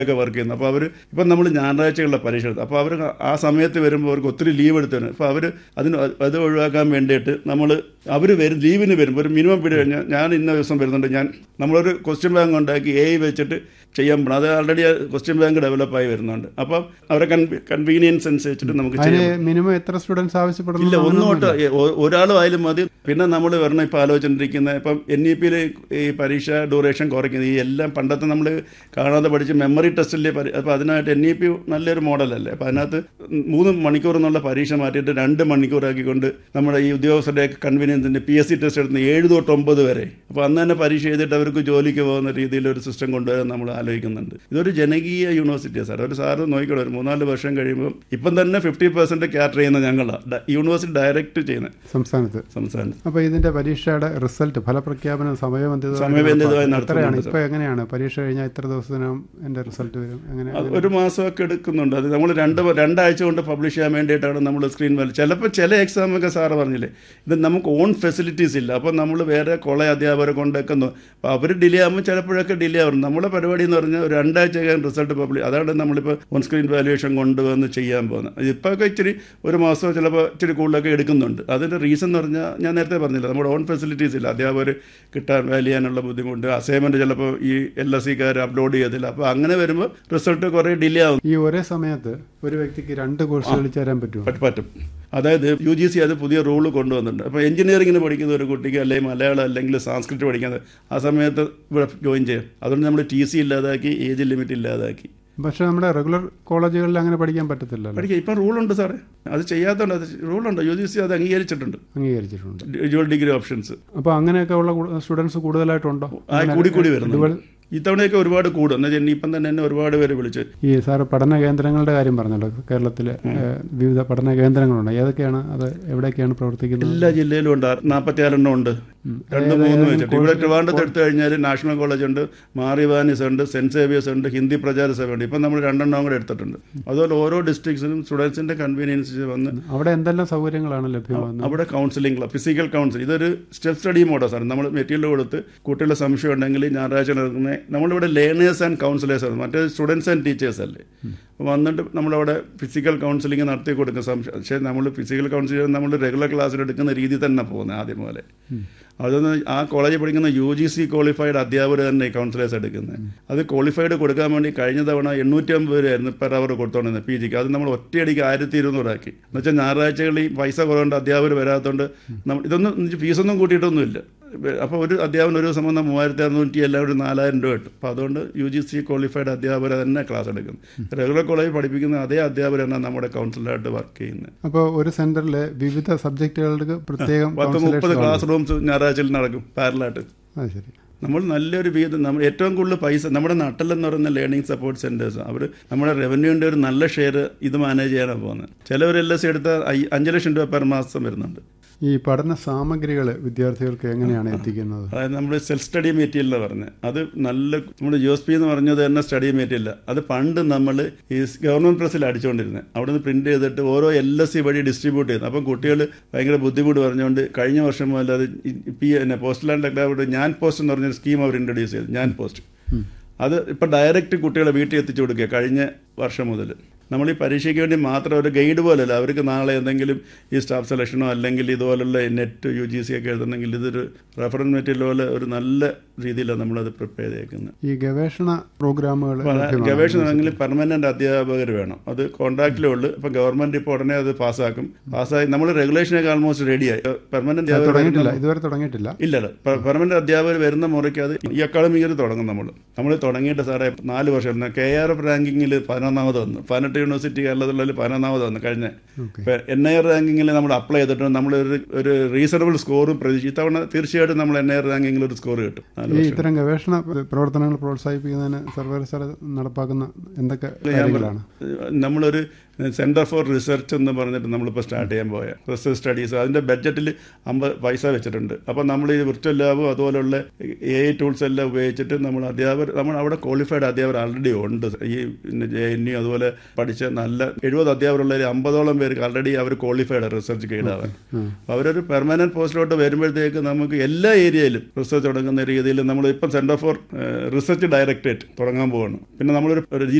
ഒക്കെ വർക്ക് ചെയ്യുന്നത് അപ്പോൾ അവർ ഇപ്പം നമ്മൾ ഞായറാഴ്ചകളിലെ പരീക്ഷ എടുത്തു അപ്പോൾ അവർ ആ സമയത്ത് വരുമ്പോൾ അവർക്ക് ഒത്തിരി ലീവ് എടുത്താണ് അപ്പോൾ അവർ അതിന് അത് ഒഴിവാക്കാൻ വേണ്ടിയിട്ട് നമ്മൾ അവർ വരും ലീവിന് വരുമ്പോൾ ഒരു മിനിമം പീരീഡ് കഴിഞ്ഞാൽ ഞാൻ ഇന്ന ദിവസം വരുന്നുണ്ട് ഞാൻ നമ്മളൊരു ക്വസ്റ്റ്യൻ ബാങ്ക് ഉണ്ടാക്കി എ വെച്ചിട്ട് ചെയ്യാൻ പോകണം അത് ആൾറെഡി ക്വസ്റ്റ്യൻ ബാങ്ക് ഡെവലപ്പായി വരുന്നുണ്ട് അപ്പം അവരെ കൺവീനിയൻസ് അനുസരിച്ചിട്ട് നമുക്ക് അതിന് ചെയ്യാം മിനിമം എത്ര സ്റ്റുഡൻസ് ആവശ്യപ്പെടുന്നു ഇല്ല ഒന്നും തൊട്ട് ഒരാളും ആയാലും മതി പിന്നെ നമ്മൾ വരണം ഇപ്പം ആലോചിച്ചിരിക്കുന്ന ഇപ്പം എൻ ഇ പിയിൽ ഈ പരീക്ഷ ഡ്യൂറേഷൻ കുറയ്ക്കുന്നത് ഈ എല്ലാം പണ്ടത്തെ നമ്മൾ കാണാതെ പഠിച്ച് മെമ്മറി ടെസ്റ്റിലെ അപ്പോൾ അതിനായിട്ട് എൻ ഇ പി നല്ലൊരു മോഡലല്ലേ അപ്പോൾ അതിനകത്ത് മൂന്ന് മണിക്കൂർ എന്നുള്ള പരീക്ഷ മാറ്റിയിട്ട് രണ്ട് മണിക്കൂറാക്കിക്കൊണ്ട് നമ്മുടെ ഈ ഉദ്യോഗസ്ഥരുടെ കൺവീനിയൻസിൻ്റെ പി എസ് സി ടെസ്റ്റ് എടുത്ത് ഏഴ് തൊട്ട് ഒമ്പത് വരെ അപ്പോൾ അന്ന് തന്നെ പരീക്ഷ ചെയ്തിട്ട് അവർക്ക് ജോലിക്ക് പോകുന്ന രീതിയിൽ ഒരു സിസ്റ്റം കൊണ്ടുവരാൻ നമ്മൾ ആലോചിക്കുന്നുണ്ട് ഇതൊരു ജനകീയ യൂണിവേഴ്സിറ്റിയാണ് സാർ ഒരു സാറ് നോക്കിക്കോളൂ ഒരു മൂന്നാല് വർഷം കഴിയുമ്പോൾ ഇപ്പം തന്നെ ഫിഫ്റ്റി പെർസെൻറ്റ് ക്യാറ്റർ ചെയ്യുന്ന ഞങ്ങളാണ് യൂണിവേഴ്സിറ്റി ഡയറക്റ്റ് ചെയ്യുന്നത് സംസ്ഥാനത്ത് സംസ്ഥാനത്ത് അപ്പൊ ഇതിന്റെ പരീക്ഷയുടെ റിസൾട്ട് ഫലപ്രഖ്യാപനം സമയബന്ധിതമായി സമയബന്ധിതമായി നടപ്പാക്കും. എത്രയാണ് നടത്തുന്നുണ്ട് ഇപ്പൊ എങ്ങനെയാണ് പരീക്ഷ കഴിഞ്ഞാൽ ഇത്ര ദിവസത്തിനകം എന്റെ റിസൾട്ട് വരും എങ്ങനെ അത് ഒരു മാസമൊക്കെ എടുക്കുന്നുണ്ട് അത് നമ്മൾ രണ്ട് രണ്ടാഴ്ച കൊണ്ട് പബ്ലിഷ് ചെയ്യാൻ വേണ്ടിയിട്ടാണ് നമ്മൾ സ്ക്രീൻ വാല്യൂ ചിലപ്പോൾ ചില എക്സാമൊക്കെ സാറ് പറഞ്ഞില്ലേ ഇത് നമുക്ക് ഓൺ ഫെസിലിറ്റീസ് ഇല്ല അപ്പോൾ നമ്മൾ വേറെ കോളേജ് അധ്യാപകരെ കൊണ്ടൊക്കെ നോ- അപ്പോൾ അവർ ഡിലേ ആകുമ്പോൾ ചിലപ്പോഴൊക്കെ ഡിലേ ആവും നമ്മുടെ പരിപാടി എന്ന് പറഞ്ഞാൽ ഒരു രണ്ടാഴ്ച കഴിഞ്ഞ് റിസൾട്ട് പബ്ലിഷ് അതാണ് നമ്മളിപ്പോൾ ഓൺ സ്ക്രീൻ വാല്യുവേഷൻ കൊണ്ടുവന്ന് ചെയ്യാൻ പോകുന്നത് ഇപ്പോഴൊക്കെ ഇച്ചിരി ഒരു മാസമോ ചിലപ്പോൾ ഇച്ചിരി കൂടുതലൊക്കെ എടുക്കുന്നുണ്ട് അതിൻ്റെ റീസൺ എന്ന് പറഞ്ഞാൽ ഞാൻ നേരത്തെ പറഞ്ഞില്ല നമ്മുടെ ഓൺ ഫെസിലിറ്റീസ് ഇല്ല അധ്യാപകർ കിട്ടാൻ വാല്യൂ ചെയ്യാനുള്ള ബുദ്ധിമുട്ട് അസൈൻമെൻറ്റ് ചിലപ്പോൾ ഈ എൽ എസ് സിക്കാർ അപ്ലോഡ് ചെയ്തില്ല അപ്പോൾ അങ്ങനെ വരുമ്പോൾ റിസൾട്ട് കുറേ ഡിലേ ആവും ഈ ഒരേ സമയത്ത് ഒരു വ്യക്തിക്ക് രണ്ട് കോഴ്സുകളിൽ ചേരാൻ പറ്റുമോ പറ്റും പറ്റും അതായത് യു ജി സി അത് പുതിയ റൂൾ കൊണ്ടുവന്നിട്ടുണ്ട് അപ്പോൾ എഞ്ചിനീയറിംഗിന് പഠിക്കുന്ന ഒരു കുട്ടിക്ക് അല്ലെങ്കിൽ മലയാളം അല്ലെങ്കിൽ സാംസ്കൃറ്റ് പഠിക്കുന്നത് ആ സമയത്ത് ഇവിടെ ജോയിൻ ചെയ്യാം അതുകൊണ്ട് നമ്മൾ ടി സി ഇല്ലാതാക്കി ഏജ് ലിമിറ്റ് ഇല്ലാതാക്കി പക്ഷെ നമ്മുടെ റെഗുലർ കോളേജുകളിൽ അങ്ങനെ പഠിക്കാൻ പറ്റത്തില്ലല്ലോ പഠിക്കുക ഇപ്പം റൂളുണ്ട് സാറേ അത് ചെയ്യാത്തതുകൊണ്ട് അത് റൂളുണ്ട് യു ജി സി അത് അംഗീകരിച്ചിട്ടുണ്ട് അംഗീകരിച്ചിട്ടുണ്ട് ഡ്യുവൽ ഡിഗ്രി ഓപ്ഷൻസ് അപ്പോൾ അങ്ങനെയൊക്കെ ഉള്ള സ്റ്റുഡൻസ് കൂടുതലായിട്ടുണ്ടോ ആ കൂടി കൂടി വരുന്നു dual- ഇത്തവണയൊക്കെ ഒരുപാട് കൂടും എന്ന് വെച്ചാൽ ഇപ്പം തന്നെ എന്നെ ഒരുപാട് പേര് വിളിച്ച് ഈ സാറ് പഠന കേന്ദ്രങ്ങളുടെ കാര്യം പറഞ്ഞല്ലോ കേരളത്തിലെ ഏഹ്, വിവിധ പഠന കേന്ദ്രങ്ങളുണ്ട് ഏതൊക്കെയാണ് അത് എവിടെയൊക്കെയാണ് പ്രവർത്തിക്കുന്നത് എല്ലാ ജില്ലയിലും ഉണ്ട് നാൽപ്പത്തിയാറെണ്ണം ഉണ്ട് രണ്ട് മൂന്ന് വെച്ചിട്ട് ഇവിടെ ട്രിവാൻഡ്രത്ത് എടുത്തു കഴിഞ്ഞാൽ നാഷണൽ കോളേജ് ഉണ്ട് മാറിവാനിസ് ഉണ്ട് സെന്റ് സേവിയേഴ്സ് ഉണ്ട് ഹിന്ദി പ്രചാര സഭ ഉണ്ട് ഇപ്പം നമ്മൾ രണ്ടെണ്ണം കൂടെ എടുത്തിട്ടുണ്ട് അതുപോലെ ഓരോ ഡിസ്ട്രിക്ട്സിനും സ്റ്റുഡൻസിന്റെ കൺവീനിയൻസ് വന്ന് അവിടെ എന്തെല്ലാം സൗകര്യങ്ങളാണ് ലഭ്യമാകുന്നത് അവിടെ കൗൺസിലിംഗ് ക്ലബ് ഫിസിക്കൽ കൗൺസിൽ ഇതൊരു സ്റ്റെപ്പ് സ്റ്റഡി മോഡോ സാർ നമ്മൾ മെറ്റീരിയൽ കൊടുത്ത് കുട്ടികളുടെ സംശയം ഉണ്ടെങ്കിൽ ഞായറാഴ്ച നടക്കുന്ന നമ്മളിവിടെ ലേണേഴ്സ് ആൻഡ് കൗൺസിലേഴ്സ് ആണ് മറ്റേ സ്റ്റുഡൻസ് ആൻഡ് ടീച്ചേഴ്സ് അല്ലേ അപ്പോൾ വന്നിട്ട് നമ്മളവിടെ ഫിസിക്കൽ കൗൺസിലിംഗ് നടത്തി കൊടുക്കുന്ന സംശയം പക്ഷേ നമ്മൾ ഫിസിക്കൽ കൗൺസിലിംഗ് നമ്മൾ റെഗുലർ ക്ലാസ്സിൽ എടുക്കുന്ന രീതി തന്നെ പോകുന്നത് ആദ്യം പോലെ അതൊന്ന് ആ കോളേജിൽ പഠിക്കുന്ന യു ജി സി ക്വാളിഫൈഡ് അധ്യാപകർ തന്നെ കൗൺസിലേഴ്സ് എടുക്കുന്നത് അത് ക്വാളിഫൈഡ് കൊടുക്കാൻ വേണ്ടി കഴിഞ്ഞ തവണ എണ്ണൂറ്റി അമ്പത് രൂപയായിരുന്നു പെർ അവർ കൊടുത്തോണ്ടിരുന്നത് പി ജിക്ക് അത് നമ്മൾ ഒറ്റയടിക്ക് ആയിരത്തി ഇരുന്നൂറാക്കി എന്ന് വെച്ചാൽ ഞായറാഴ്ചകളിൽ പൈസ കുറവുണ്ട് അധ്യാപകർ വരാത്തതുകൊണ്ട് നമ്മൾ ഇതൊന്നും ഫീസൊന്നും കൂട്ടിയിട്ടൊന്നുമില്ല അപ്പോൾ ഒരു അധ്യാപനം ഒരു ദിവസം വന്നാൽ മൂവായിരത്തി അറുന്നൂറ്റി എല്ലാം ഒരു നാലായിരം രൂപ കിട്ടും അപ്പോൾ അതുകൊണ്ട് യു ജി സി ക്വാളിഫൈഡ് അധ്യാപകർ തന്നെ ക്ലാസ് എടുക്കുന്നത് റെഗുലർ കോളേജിൽ പഠിപ്പിക്കുന്ന അതേ അധ്യാപകരാണ് നമ്മുടെ കൗൺസിലറായിട്ട് വർക്ക് ചെയ്യുന്നത് അപ്പോൾ ഒരു സെന്ററിൽ വിവിധ സബ്ജക്റ്റുകൾക്ക് പ്രത്യേകം പത്ത് മുപ്പത് counselors കാണും. ക്ലാസ് റൂംസ് ഞായറാഴ്ചയിൽ നടക്കും പാരലായിട്ട് അത് ശരി നമ്മൾ നല്ലൊരു വീതം നമ്മൾ ഏറ്റവും കൂടുതൽ പൈസ നമ്മുടെ നട്ടിലെന്ന് പറയുന്ന ലേണിംഗ് സപ്പോർട്ട് സെൻറ്റേഴ്സ് അവർ നമ്മുടെ റവന്യൂവിൻ്റെ ഒരു നല്ല ഷെയർ ഇത് മാനേജ് ചെയ്യാനാണ് പോകുന്നത് ചിലവർ എൽ എസ് എടുത്ത അഞ്ച് ലക്ഷം രൂപ പെർ മാസം വരുന്നുണ്ട് ഈ പഠന സാമഗ്രികൾ വിദ്യാർത്ഥികൾക്ക് എങ്ങനെയാണ് എത്തിക്കുന്നത് അതായത് നമ്മൾ സെൽഫ് സ്റ്റഡി മെറ്റീരിയൽ എന്ന് പറഞ്ഞത് അത് നല്ല നമ്മുടെ യു എസ് പി എന്ന് പറഞ്ഞത് തന്നെ സ്റ്റഡി മെറ്റീരിയൽ അത് പണ്ട് നമ്മൾ ഈ ഗവൺമെന്റ് പ്രസ്സിൽ അടിച്ചുകൊണ്ടിരുന്നത് അവിടെ നിന്ന് പ്രിന്റ് ചെയ്തിട്ട് ഓരോ എൽ എസ് സി വഴി ഡിസ്ട്രിബ്യൂട്ട് ചെയ്യുന്നത് അപ്പം കുട്ടികൾ ഭയങ്കര ബുദ്ധിമുട്ട് പറഞ്ഞുകൊണ്ട് കഴിഞ്ഞ വർഷം മുതൽ അത് പി എന്നെ പോസ്റ്റൽ ആൻഡ് ടെക്നോളജി ഞാൻ പോസ്റ്റ് എന്ന് പറഞ്ഞൊരു സ്കീം അവർ ഇൻട്രൊഡ്യൂസ് ചെയ്തു ഞാൻ പോസ്റ്റ് അത് ഇപ്പം ഡയറക്റ്റ് കുട്ടികളെ വീട്ടിൽ എത്തിച്ചു കൊടുക്കുക കഴിഞ്ഞ വർഷം മുതൽ നമ്മൾ ഈ പരീക്ഷയ്ക്ക് വേണ്ടി മാത്രം ഒരു ഗൈഡ് പോലല്ല അവർക്ക് നാളെ എന്തെങ്കിലും ഈ സ്റ്റാഫ് സെലക്ഷനോ അല്ലെങ്കിൽ ഇതുപോലുള്ള നെറ്റ് യു ജി സി ഒക്കെ എഴുതണമെങ്കിൽ ഇതൊരു റെഫറൻസ് മെറ്റീരിയൽ പോലെ ഒരു നല്ല രീതിയിലാണ് നമ്മളത് പ്രിപ്പയർ ചെയ്തേക്കുന്നത് ഈ ഗവേഷണ പ്രോഗ്രാമുകൾ ഗവേഷണമാണെങ്കിൽ പെർമനന്റ് അധ്യാപകർ വേണം അത് കോൺട്രാക്റ്റിലേ ഉള്ളൂ ഇപ്പം ഗവൺമെന്റ് ഇപ്പോൾ ഉടനെ അത് പാസ്സാക്കും പാസ്സായി നമ്മൾ റെഗുലേഷനൊക്കെ ആൾമോസ്റ്റ് റെഡിയായി പെർമനന്റ് അധ്യാപകർ തുടങ്ങിയിട്ടില്ല വരുന്ന- ഇതുവരെ തുടങ്ങിയിട്ടില്ല ഇല്ലല്ല പെർമനന്റ് അധ്യാപകർ വരുന്ന മുറയ്ക്ക് അത് ഈ അക്കാഡമിയിൽ തുടങ്ങും നമ്മൾ നമ്മൾ തുടങ്ങിയിട്ട് സാറേ നാല് വർഷം കെ ആർ എഫ് റാങ്കിങ്ങിൽ പതിനൊന്നാമത് വന്നു പതിനെട്ട് യൂണിവേഴ്സിറ്റി കേരളത്തിലുള്ള പതിനൊന്നാമത് വന്നു കഴിഞ്ഞ ഓക്കെ എൻ ഐ ആർ റാങ്കിങ്ങിൽ നമ്മൾ അപ്ലൈ ചെയ്തിട്ട് നമ്മൾ ഒരു ഒരു റീസണബിൾ സ്കോറും പ്രതീക്ഷ ഇത്തവണ തീർച്ചയായിട്ടും നമ്മൾ എൻ ഐ ആർ റാങ്കിങ്ങിൽ ഒരു സ്കോർ കിട്ടും നാല് ഈ വർഷം ഇത്തരം ഗവേഷണ പ്രവർത്തനങ്ങൾ പ്രോത്സാഹിപ്പിക്കുന്നതിന് സർവകലാശാല നടപ്പാക്കുന്ന എന്തൊക്കെ ഞാൻ കാര്യങ്ങളാണ് നമ്മളൊരു സെൻറ്റർ ഫോർ റിസർച്ച് എന്ന് പറഞ്ഞിട്ട് നമ്മളിപ്പോൾ സ്റ്റാർട്ട് ചെയ്യാൻ പോയ റിസർച്ച് സ്റ്റഡീസ് അതിൻ്റെ ബഡ്ജറ്റിൽ അമ്പത് പൈസ വെച്ചിട്ടുണ്ട് അപ്പോൾ നമ്മൾ ഈ വിർച്വൽ ലാബും അതുപോലുള്ള എ ഐ ടൂൾസ് എല്ലാം ഉപയോഗിച്ചിട്ട് നമ്മൾ അധ്യാപകർ നമ്മൾ അവിടെ ക്വാളിഫൈഡ് അധ്യാപകർ ആൾറെഡി ഉണ്ട് ഈ ജെ എൻ യു അതുപോലെ പഠിച്ച പഠിച്ച നല്ല എഴുപത് അധ്യാപകരുള്ളതിൽ അമ്പതോളം പേർക്ക് ആൾറെഡി അവർ ക്വാളിഫൈഡ് റിസർച്ച് ഗൈഡാവാൻ അപ്പോൾ അവരൊരു പെർമനന്റ് പോസ്റ്റിലോട്ട് വരുമ്പോഴത്തേക്ക് നമുക്ക് എല്ലാ ഏരിയയിലും റിസർച്ച് തുടങ്ങുന്ന രീതിയിൽ നമ്മൾ ഇപ്പം സെന്റർ ഫോർ റിസർച്ച് ഡയറക്ടറേറ്റ് തുടങ്ങാൻ പോവാണ് പിന്നെ നമ്മളൊരു ഒരു